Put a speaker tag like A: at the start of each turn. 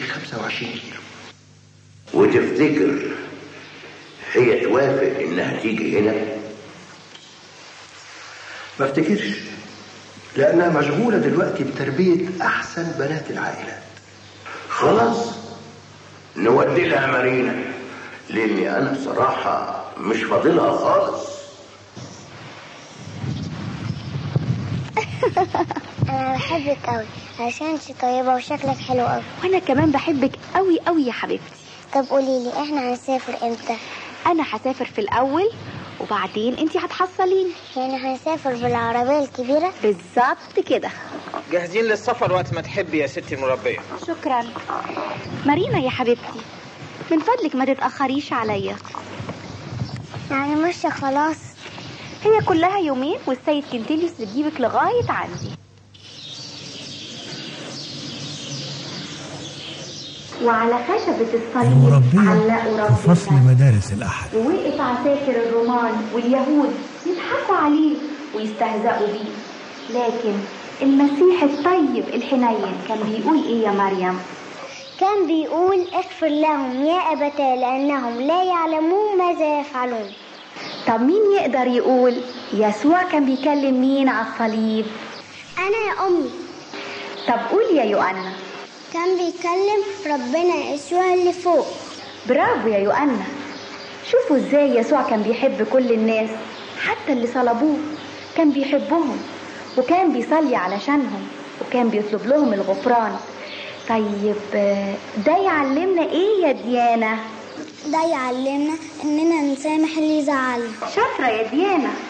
A: 25 كيلو
B: وتفتكر هي توافق انها تيجي هنا
A: ما افتكرش لأنها مشغولة دلوقتي بتربية أحسن بنات العائلات
B: خلاص نودي لها مارينا لاني انا بصراحه مش فاضلها خالص
C: انا بحبك قوي عشان انت طيبه وشكلك حلو قوي
D: وانا كمان بحبك قوي قوي يا حبيبتي
C: طب قولي لي احنا هنسافر امتى
D: انا هسافر في الاول وبعدين انتي هتحصليني
C: يعني هنسافر بالعربيه الكبيره
D: بالظبط كده
E: جاهزين للسفر وقت ما تحبي يا ستي المربية
D: شكرا مارينا يا حبيبتي من فضلك ما تتاخريش عليا
C: يعني ماشيه خلاص
D: هي كلها يومين والسيد كنتيليوس بتجيبك لغايه عندي وعلى خشبة الصليب
F: المربية
D: علقوا
F: في فصل
D: ربنا
F: مدارس الأحد
D: ووقف عساكر الرومان واليهود يضحكوا عليه ويستهزئوا بيه لكن المسيح الطيب الحنين كان بيقول ايه يا مريم
C: كان بيقول اغفر لهم يا أبتاه لأنهم لا يعلمون ماذا يفعلون
D: طب مين يقدر يقول يسوع كان بيكلم مين على الصليب
C: أنا يا أمي
D: طب قول يا يوأنا
C: كان بيكلم ربنا يسوع اللي فوق
D: برافو يا يوأنا شوفوا ازاي يسوع كان بيحب كل الناس حتى اللي صلبوه كان بيحبهم وكان بيصلي علشانهم وكان بيطلب لهم الغفران طيب آه، ده يعلمنا ايه يا ديانا
C: ده يعلمنا إننا نسامح اللي يزعلنا
D: شاطرة يا ديانا